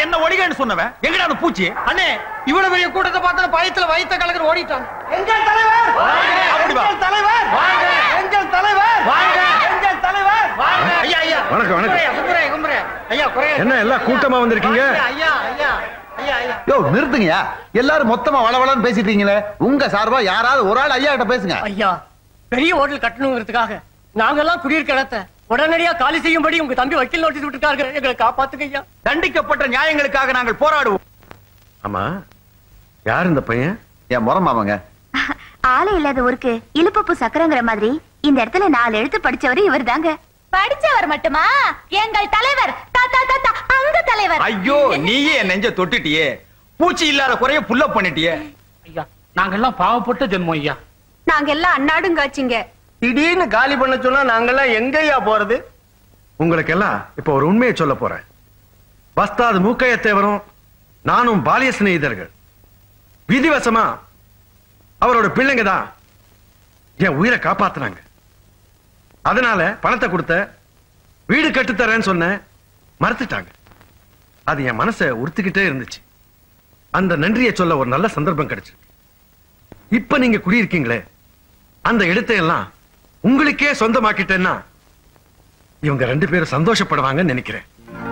என்ன ஒடிகன்னு சொன்னவன் எங்கடா அந்த பூச்சி அண்ணே இவ்வளவு பெரிய கூட்டத்தை பார்த்தா பயத்துல வயித்த கலக்கர் ஓடிட்டான் எங்கள் தலைவர் அப்படி வா. எங்கள் தலைவர் எங்கள் தலைவர் எங்கள் தலைவர் ஐயா ஐயா வணக்கம், வணக்கம். கும்புறேன், கும்புறேன், கும்புறேன். ஐயா குறைய என்ன எல்லாம் கூட்டமா வந்திருக்கீங்க ஐயா ஐயா ஐயா ஐயா யோ நிறுத்துங்கயா எல்லாரும் மொத்தமா வளவளன்னு பேசிட்டீங்களே உங்க சார்பா யாராவது ஒரு ஆள் ஐயா கிட்ட பேசுங்க ஐயா பெரிய ஹோட்டல் கட்டணுங்கிறதுக்காக நாங்கெல்லாம் குடியிருக்க இடத்த உடனடியா காலி செய்யும்படி உங்க தம்பி வக்கீல் நோட்டீஸ் விட்டுருக்காரு எங்களை காப்பாத்துங்க ஐயா தண்டிக்கப்பட்ட நியாயங்களுக்காக நாங்கள் போராடுவோம் ஆமா யார் இந்த பையன் என் முறம் மாமாங்க ஆளே இல்லாத ஊருக்கு இழுப்பப்பு சக்கரங்கிற மாதிரி இந்த இடத்துல நாலு எழுத்து படிச்சவரு இவர் தாங்க படிச்சவர் மட்டுமா எங்கள் தலைவர் தாத்தா தாத்தா அங்க தலைவர் ஐயோ நீயே என் நெஞ்ச தொட்டுட்டியே பூச்சி இல்லாத குறைய புல்ல பண்ணிட்டியே ஐயா நாங்கெல்லாம் பாவப்பட்ட ஜென்மம் ஐயா நாங்க எல்லாம் அன்னாடுங்காச்சிங்க திடீர்னு காலி பண்ண சொன்னா நாங்கெல்லாம் எங்கய்யா போறது உங்களுக்கெல்லாம் இப்ப ஒரு உண்மையை சொல்ல போறேன் வஸ்தாது மூக்கைய தேவரும் நானும் பாலிய சிநேகிதர்கள் விதிவசமா அவரோட பிள்ளைங்க தான் என் உயிரை காப்பாத்துனாங்க அதனால பணத்தை கொடுத்த வீடு கட்டுத்தரேன்னு சொன்னேன் மறுத்துட்டாங்க அது என் மனசை உறுத்திக்கிட்டே இருந்துச்சு அந்த நன்றியை சொல்ல ஒரு நல்ல சந்தர்ப்பம் கிடைச்சிருக்கு இப்ப நீங்க குடியிருக்கீங்களே அந்த இடத்தை எல்லாம் உங்களுக்கே சொந்தமாக்கிட்டேன்னா இவங்க ரெண்டு பேரும் சந்தோஷப்படுவாங்கன்னு நினைக்கிறேன்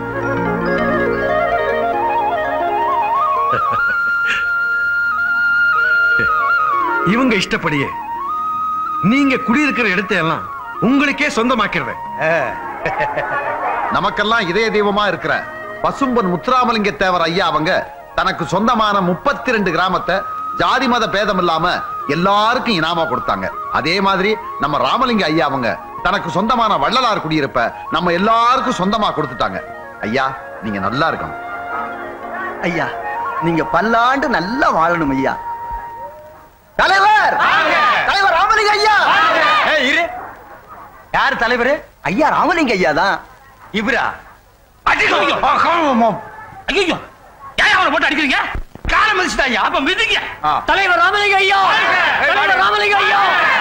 இவங்க இஷ்டப்படியே நீங்க குடியிருக்கிற இடத்தை எல்லாம் உங்களுக்கே சொந்தமாக்கிறேன் நமக்கெல்லாம் இதய தெய்வமா இருக்கிற பசும்பன் முத்துராமலிங்க தேவர் ஐயா அவங்க தனக்கு சொந்தமான முப்பத்தி ரெண்டு கிராமத்தை ஜாதி மத பேதம் இல்லாம எல்லாருக்கும் இனாமா கொடுத்தாங்க அதே மாதிரி நம்ம ராமலிங்க ஐயா அவங்க தனக்கு சொந்தமான வள்ளலார் குடியிருப்ப நம்ம எல்லாருக்கும் சொந்தமா கொடுத்துட்டாங்க ஐயா நீங்க நல்லா இருக்கணும் ஐயா நீங்க பல்லாண்டு நல்லா வாழணும் ஐயா தலைவர் தலைவர் ராமலிங்க ஐயா ஏய், இரு யார் தலைவர் ஐயா ராமலிங்க ஐயா தான் இவரா ஐயோ ஐயோ ஏன் அவனை போட்டு அடிக்கிறீங்க காலம் மிதிச்சுட்டாங்க அப்ப மிதிங்க தலைவர் ராமலிங்க ஐயா தலைவர் ராமலிங்க ஐயா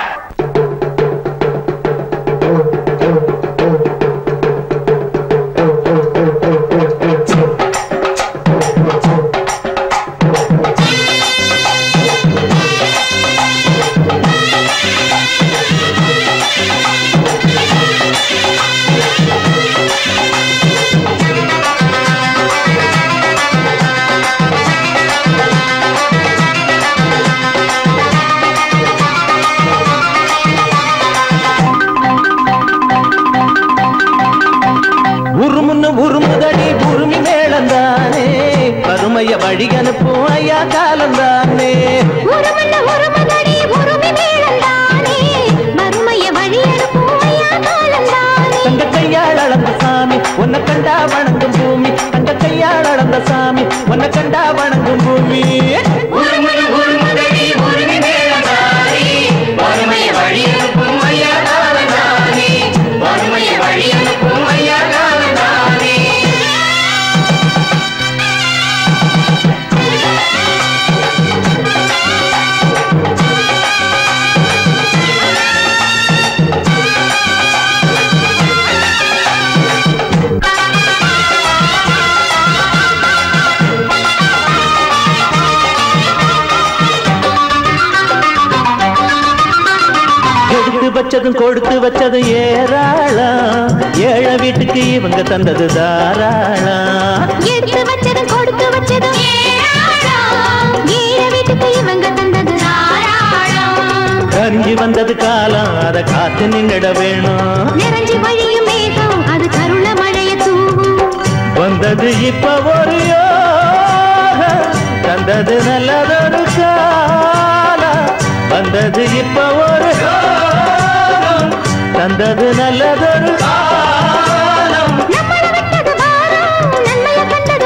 உருமுன்னு உருமுதடி உருமி மேளந்தானே வறுமைய வழி அனுப்பும் ஐயா காலந்தானே உருமல்ல உருமதடி உருமி மேளந்தானே மறுமைய வழி அனுப்பும் ஐயா காலந்தானே தங்க கையால் அளந்த சாமி உன்னை கண்டா வணங்கும் பூமி தங்க கையால் அளந்த சாமி உன்னை கண்டா வணங்கும் பூமி எடுத்து வச்சதும் கொடுத்து வச்சதும் ஏராளம் ஏழை வீட்டுக்கு இவங்க தந்தது தாராளம் எடுத்து வச்சதும் கொடுத்து வச்சதும் ஏராளம் ஏழை வீட்டுக்கு இவங்க தந்தது தாராளம் கரிஞ்சு வந்தது காலம் அதை காத்து நின்னுட வேணும் நிறைஞ்சு வழியும் மேகம் அது கருண மழைய தூவும் வந்தது இப்ப ஒரு யோகம், தந்தது நல்லதொரு காலம் வந்தது இப்ப ஒரு யோகம், தந்தது நல்லதொரு காலம் நம்மள விட்டது வாரம் நன்மைய கண்டது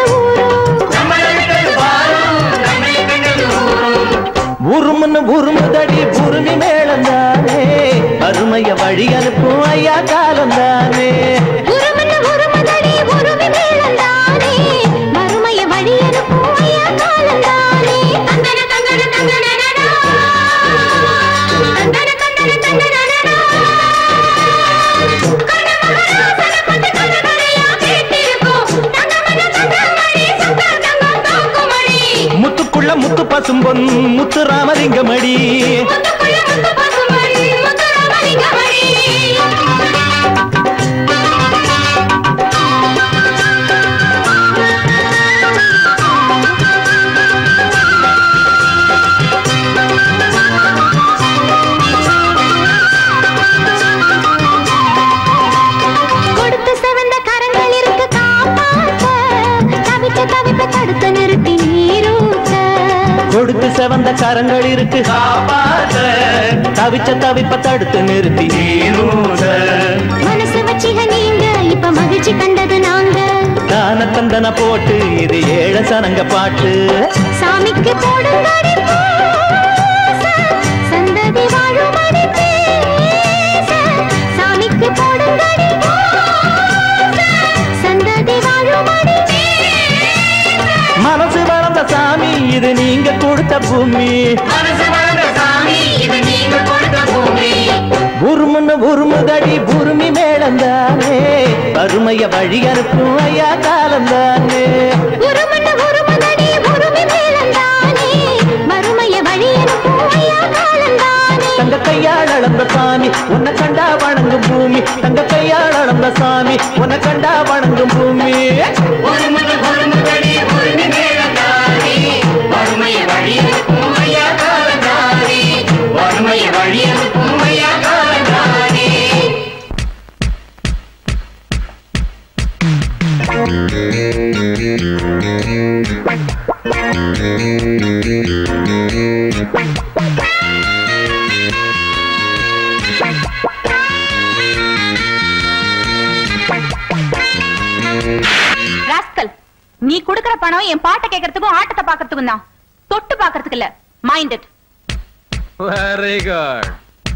ஊரும் உருமுன்னு உருமுதடி உருமி மேளந்தானே அருமைய வழி அனுப்பும் ஐயா காலந்தானே உருமல்ல உருமதடி உருமி மேளந்தானே மறுமைய வழி அனுப்பும் ஐயா காலந்தானே தந்தன தந்தன தந்தனனனா தந்தன தந்தன தந்தனனனா கர்ண பசும்பொன் முத்து ராமலிங்கமடி கொடுத்து சிவந்த கரங்கள் இருக்கு காப்பாத்த தவிக்க தவிக்க தடுத்து நிறுத்தி நீரூத்த கொடுத்து செவந்த கரங்கள் இருக்கு காப்பாத்த தவிச்ச தவிப்ப தடுத்து நிறுத்தி நீரூத மனசு வச்சிக நீங்க இப்ப மகிழ்ச்சி கண்டது நாங்க தான தந்தன போட்டு இது ஏழ சனங்க பாட்டு சாமிக்கு போடுங்கடி பூச, சந்ததி வாழுமடி பேச. சாமிக்கு போடுங்கடி பூச, சந்ததி வாழுமடி பேச. மனசு வளர்ந்த சாமி இது நீங்க கொடுத்த பூமி உருமுன்னு உருமுதடி பூமி மேளந்தானே வறுமைய வழி அனுப்பும் ஐயா காலந்தானே உருமண்ண உருமதடி உருமி மேளந்தானே. மறுமைய வழி அனுப்பும் ஐயா காலந்தானே. தங்க கையால் அளந்த சாமி உன்னை கண்டா வணங்கும் பூமி தங்க கையால் அளந்த சாமி உன்னை கண்டா வணங்கும் பூமி ராஸ்கல் நீ குடுக்கற பணம் என் பாட்டை கேட்கறதுக்கும் ஆட்டத்தை பாக்குறதுக்கும் தான் தொட்டு பாக்குறதுக்கு இல்ல மைண்ட் இட் வெரி குட்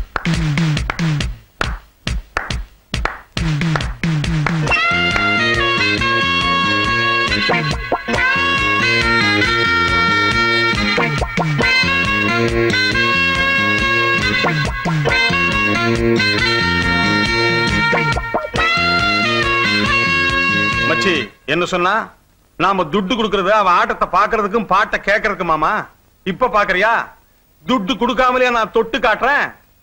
மச்சி என்ன சொன்னா நாம துட்டு கொடுக்கறது அவன் ஆட்டத்தை பாக்குறதுக்கும் பாட்டை கேட்கறதுக்கு மாமா இப்ப பாக்குறியா துட்டு கொடுக்காமலே நான் தொட்டு காட்டுறேன்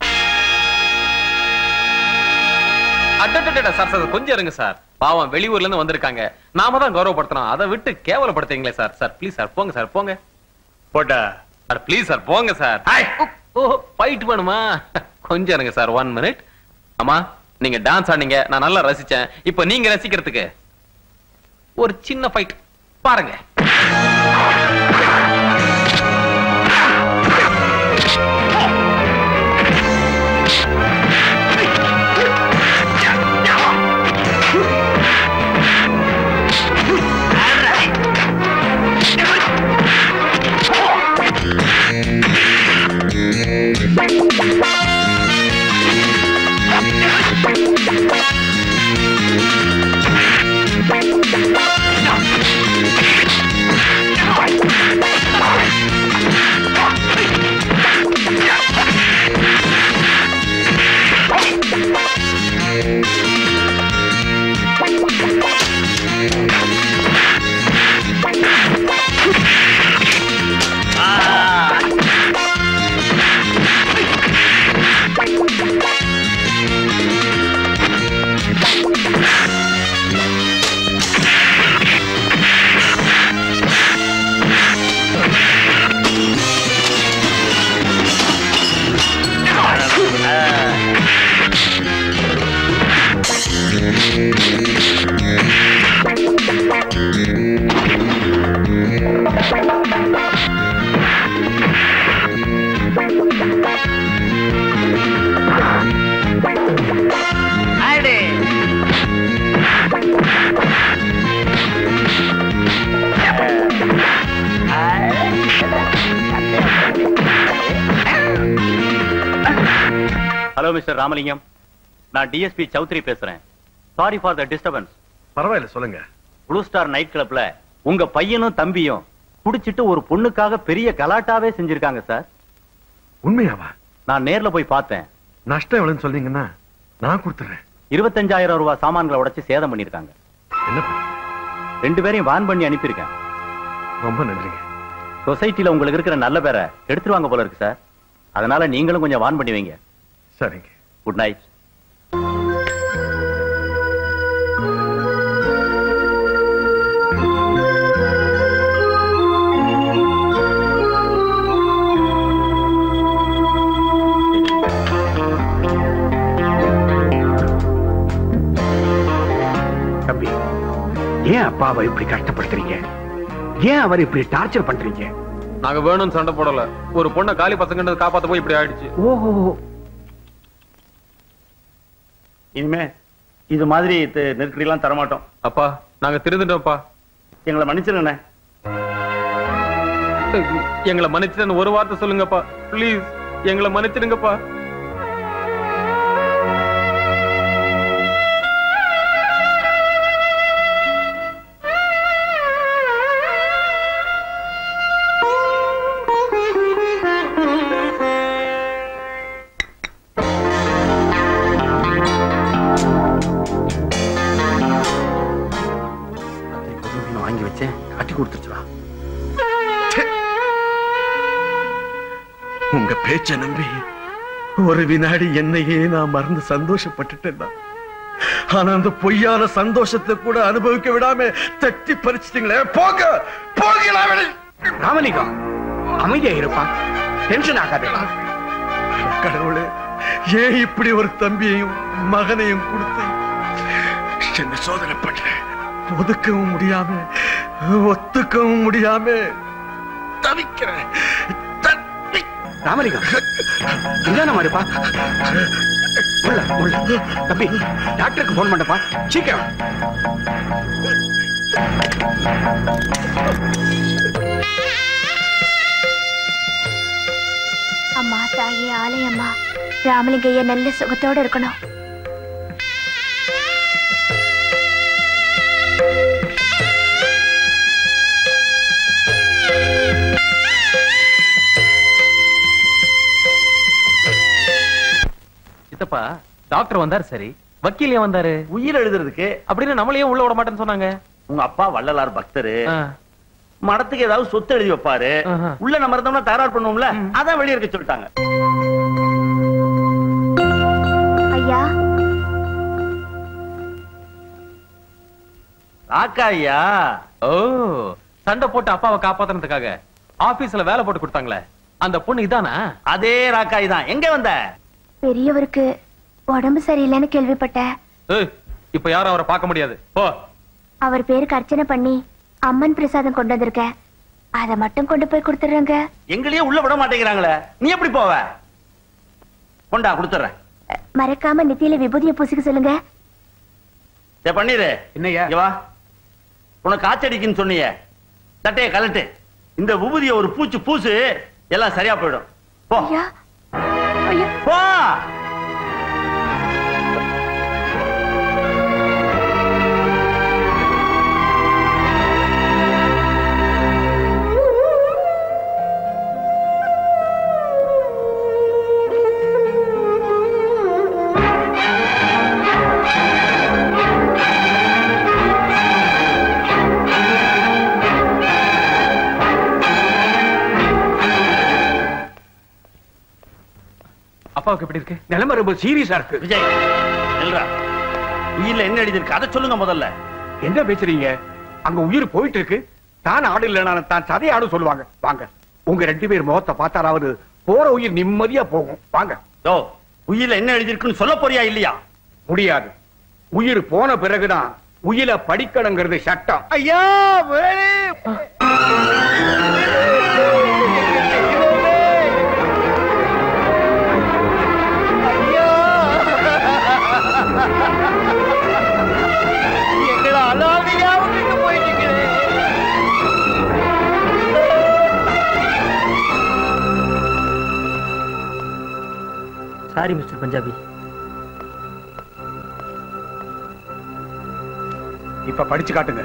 அடடடட, சார் சார் கொஞ்சம் இருங்க சார் பாவம் வெளியூர்ல இருந்து வந்திருக்காங்க நாம தான் கௌரவப்படுத்தணும் அதை விட்டு கேவலப்படுத்துறீங்களே சார் சார் ப்ளீஸ் சார் போங்க சார் போங்க போட்டா சார் ப்ளீஸ் சார் போங்க சார் ஓ ஃபைட் வேணுமா கொஞ்சம் இருங்க சார் ஒன் மினிட் அம்மா நீங்க டான்ஸ் ஆனீங்க நான் நல்லா ரசிச்சேன் இப்போ நீங்க ரசிக்கிறதுக்கு ஒரு சின்ன ஃபைட் பாருங்க ஹலோ மிஸ்டர் ராமலிங்கம் நான் டிஎஸ்பி சௌத்ரி பேசுறேன் சாரி ஃபார் த டிஸ்டர்பன்ஸ் பரவாயில்ல சொல்லுங்க ப்ளூ ஸ்டார் நைட் கிளப்ல உங்க பையனும் தம்பியும் குடிச்சிட்டு ஒரு பொண்ணுக்காக பெரிய கலாட்டாவே செஞ்சிருக்காங்க சார் உண்மையாவா நான் நேர்ல போய் பார்த்தேன் நஷ்டம் எவ்வளவுன்னு சொன்னீங்கன்னா நான் கொடுத்துறேன் இருபத்தஞ்சாயிரம் ரூபாய் சாமான்களை உடைச்சு சேதம் பண்ணிருக்காங்க என்ன பண்ண ரெண்டு பேரையும் வான் பண்ணி அனுப்பியிருக்கேன் ரொம்ப நன்றிங்க சொசைட்டில உங்களுக்கு இருக்கிற நல்ல பேரை எடுத்துருவாங்க போல இருக்கு சார் அதனால நீங்களும் கொஞ்சம் வான் பண்ணி வைங்க சரிங்க குட் நைட் தம்பி ஏன் அப்பாவை இப்படி கஷ்டப்படுத்துறீங்க ஏன் அவர் இப்படி டார்ச்சர் பண்றீங்க நாங்க வேணும்னு சண்டை போடல ஒரு பொண்ணை காலி பசங்க காப்பாத்த போய் இப்படி ஆயிடுச்சு ஓஹோ இனிமே இது மாதிரி நெருக்கடி எல்லாம் தரமாட்டோம் அப்பா நாங்க திருந்துட்டோம்ப்பா எங்களை மன்னிச்சிருங்கண்ணே எங்களை மன்னிச்சிட்டேன்னு ஒரு வார்த்தை சொல்லுங்கப்பா ப்ளீஸ் எங்களை மன்னிச்சிடுங்கப்பா மீன் வாங்கி வச்சேன் காட்டி கொடுத்துருச்சுடா உங்க பேச்ச நம்பி ஒரு வினாடி என்னையே நான் மறந்து சந்தோஷப்பட்டுட்டேன் ஆனா அந்த பொய்யான சந்தோஷத்தை கூட அனுபவிக்க விடாம தட்டி பறிச்சிட்டீங்களே போங்க போகலா ராமலிங்கம் அமைதியா இருப்பா டென்ஷன் ஆகாதே கடவுளே ஏன் இப்படி ஒரு தம்பியையும் மகனையும் கொடுத்து என்ன சோதனை பண்றேன் ஒதுக்கவும் முடியாம ஒத்துக்கவும் முடியாம தவிக்கிறேன் ராமலிங்கம் நிதானமா இருப்பா உள்ள உள்ள தம்பி டாக்டருக்கு போன் பண்ணப்பா சீக்கிரம் அம்மா தாயே ஆலயம்மா ராமலிங்கைய நல்ல சுகத்தோட இருக்கணும் சித்தப்பா டாக்டர் வந்தாரு சரி வக்கீல் ஏன் வந்தாரு உயிர் எழுதுறதுக்கு அப்படின்னு நம்மளையும் உள்ள விட மாட்டேன்னு சொன்னாங்க உங்க அப்பா வள்ளலார் பக்தரு ஆ. மடத்துக்கு ஏதாவது சொத்து எழுதி வைப்பாரு ஆஹா. உள்ள நம்ம இருந்தோம்னா தயார் பண்ணுவோம்ல அதான் வெளியே இருக்க சொல்லிட்டாங்க ஐயா ராக்கா ஐயா ஓ சண்டை போட்டு அப்பாவை காப்பாத்துறதுக்காக ஆபீஸ்ல வேலை போட்டு கொடுத்தாங்களே அந்த பொண்ணு இதானா அதே ராக்காய் தான் எங்க வந்த பெரியவருக்கு உடம்பு சரியில்லைன்னு கேள்விப்பட்டேன் ஏய், இப்ப யாரும் அவரை பார்க்க முடியாது போ அவர் பேருக்கு அர்ச்சனை பண்ணி அம்மன் பிரசாதம் கொண்டு வந்திருக்கேன் அதை மட்டும் கொண்டு போய் கொடுத்துடுறேங்க எங்களையே உள்ள விட மாட்டேங்கிறாங்களே நீ எப்படி போவ கொண்டா கொடுத்துறேன் மறக்காம நெத்தியில விபூதியை பூசிக்க சொல்லுங்க சே பண்ணிரு என்னய்யா இங்க வா உனக்கு காய்ச்சடிக்குன்னு சொன்னியே தட்டைய கலட்டு இந்த விபூதிய ஒரு பூச்சு பூசு எல்லாம் சரியா போயிடும் போ ஐயா ஐயா போ அப்பாவுக்கு எப்படி இருக்கு நிலைமை ரொம்ப சீரியஸா இருக்கு விஜய் நில்றா உயிர்ல என்ன எழுதிருக்கு அதை சொல்லுங்க முதல்ல என்ன பேசுறீங்க அங்க உயிர் போயிட்டு இருக்கு தான் ஆடு இல்லைனாலும் தான் சதை ஆடு சொல்லுவாங்க வாங்க உங்க ரெண்டு பேர் முகத்தை பார்த்தாலாவது போற உயிர் நிம்மதியா போகும் வாங்க யோ உயிர்ல என்ன எழுதிருக்குன்னு சொல்ல போறியா இல்லையா முடியாது உயிர் போன பிறகுதான் உயிரை படிக்கணுங்கிறது சட்டம் ஐயா வேலு! எங்களை அனாதையா விட்டுட்டு போயிட்டீங்களே சாரி மிஸ்டர் பஞ்சாபி இப்ப படிச்சு காட்டுங்க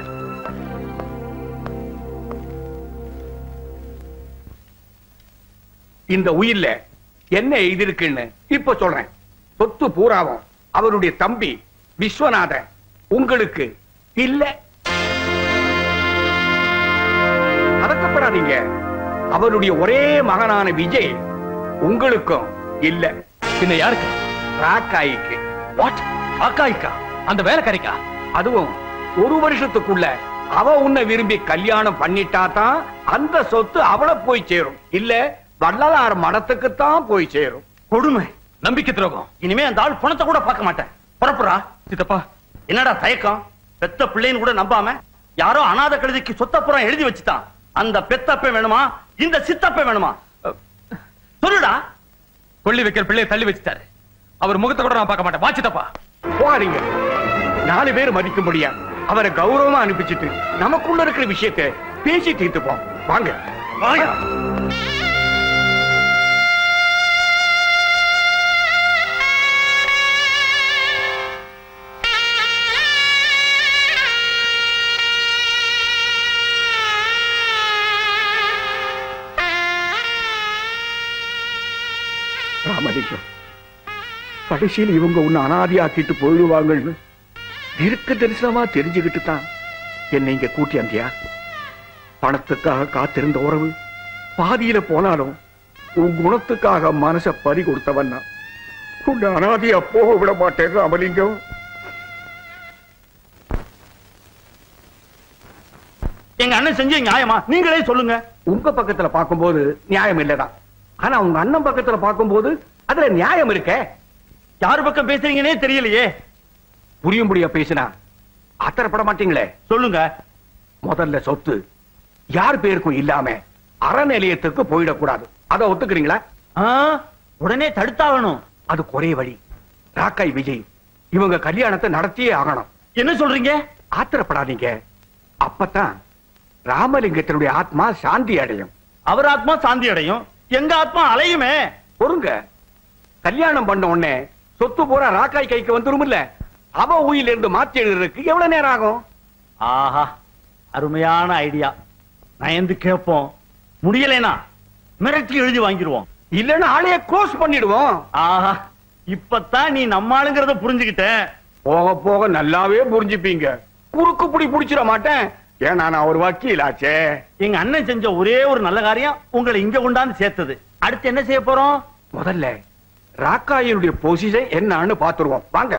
இந்த உயிர்ல என்ன எழுதிருக்குன்னு இப்ப சொல்றேன் சொத்து பூராவும் அவருடைய தம்பி விஸ்வநாதன் உங்களுக்கு இல்ல பதக்கப்படாதீங்க அவருடைய ஒரே மகனான விஜய் உங்களுக்கும் இல்ல பின்ன யாருக்கு ராக்காய்க்கு வாட் அக்காய்க்கா அந்த வேலைக்காரிக்கா அதுவும் ஒரு வருஷத்துக்குள்ள அவ உன்னை விரும்பி கல்யாணம் பண்ணிட்டா தான் அந்த சொத்து அவளை போய் சேரும் இல்ல வள்ளலார் மடத்துக்கு தான் போய் சேரும் கொடுமை நம்பிக்கை துரோகம் இனிமே அந்த ஆள் பணத்தை கூட பார்க்க மாட்டேன் புறப்புறா சித்தப்பா என்னடா தயக்கம் பெத்த பிள்ளைன்னு கூட நம்பாம யாரோ அனாதை கழுதிக்கு சொத்தப்புறம் எழுதி வச்சுட்டான் அந்த பெத்தப்ப வேணுமா இந்த சித்தப்ப வேணுமா அஹ், சொல்லுடா கொள்ளி வைக்கிற பிள்ளையை தள்ளி வச்சுட்டாரு அவர் முகத்தை கூட நான் பார்க்க மாட்டேன் வா சித்தப்பா போகாதீங்க நாலு பேர் மதிக்கும்படியா அவரை கௌரவமா அனுப்பிச்சிட்டு நமக்குள்ள இருக்கிற விஷயத்தை பேசி தீர்த்துப்போம் வாங்க வாங்க ராமலிங்கம் கடைசியில் இவங்க உன்னை அனாதியாக்கிட்டு போயிடுவாங்கன்னு இருக்க தரிசனமா தெரிஞ்சுக்கிட்டு தான் என்னை இங்க கூட்டி வந்தியா பணத்துக்காக காத்திருந்த உறவு பாதியில போனாலும் உன் குணத்துக்காக மனச பறி கொடுத்தவன் நான் உன்னை அனாதியா போக விட மாட்டேன் ராமலிங்கம் எங்க அண்ணன் செஞ்ச நியாயமா நீங்களே சொல்லுங்க உங்க பக்கத்துல பார்க்கும்போது நியாயம் இல்லதான் ஆனா உங்க அண்ணன் பக்கத்துல பார்க்கும்போது அதுல நியாயம் இருக்கே யார் பக்கம் பேசுறீங்கன்னே தெரியலையே புரியும்படியா பேசினா ஆத்திரப்பட மாட்டீங்களே சொல்லுங்க முதல்ல சொத்து யார் பேருக்கும் இல்லாம அறநிலையத்துக்கு போயிடக்கூடாது அதை ஒத்துக்கிறீங்களா ஆ, உடனே தடுத்தாகணும் அது ஒரே வழி ராக்காய் விஜய் இவங்க கல்யாணத்தை நடத்தியே ஆகணும் என்ன சொல்றீங்க ஆத்திரப்படாதீங்க அப்பதான் ராமலிங்கத்தினுடைய ஆத்மா சாந்தி அடையும் அவர் ஆத்மா சாந்தி அடையும் எங்க ஆத்மா அலையுமே பொறுங்க கல்யாணம் பண்ண உடனே சொத்து பூரா ராக்காய் கைக்கு வந்துருமில்ல அவ உயில இருந்து மாத்தி எழுதுறதுக்கு எவ்வளவு நேரம் ஆகும் ஆஹா அருமையான ஐடியா நயந்து கேட்போம் முடியலைனா மிரட்டி எழுதி வாங்கிடுவோம் இல்லன்னா ஆளைய க்ளோஸ் பண்ணிடுவோம் ஆஹா இப்பதான் நீ நம்மாளுங்கிறத புரிஞ்சுக்கிட்ட போக போக நல்லாவே புரிஞ்சுப்பீங்க குறுக்கு புடி புடிச்சிட மாட்டேன் ஏன்னா நான் ஒரு வக்கீலாச்சே எங்க அண்ணன் செஞ்ச ஒரே ஒரு நல்ல காரியம் உங்களை இங்க கொண்டாந்து சேர்த்தது அடுத்து என்ன செய்ய போறோம் முதல்ல ராக்காயினுடைய பொசிஷன் என்னன்னு பாத்துருவோம் வாங்க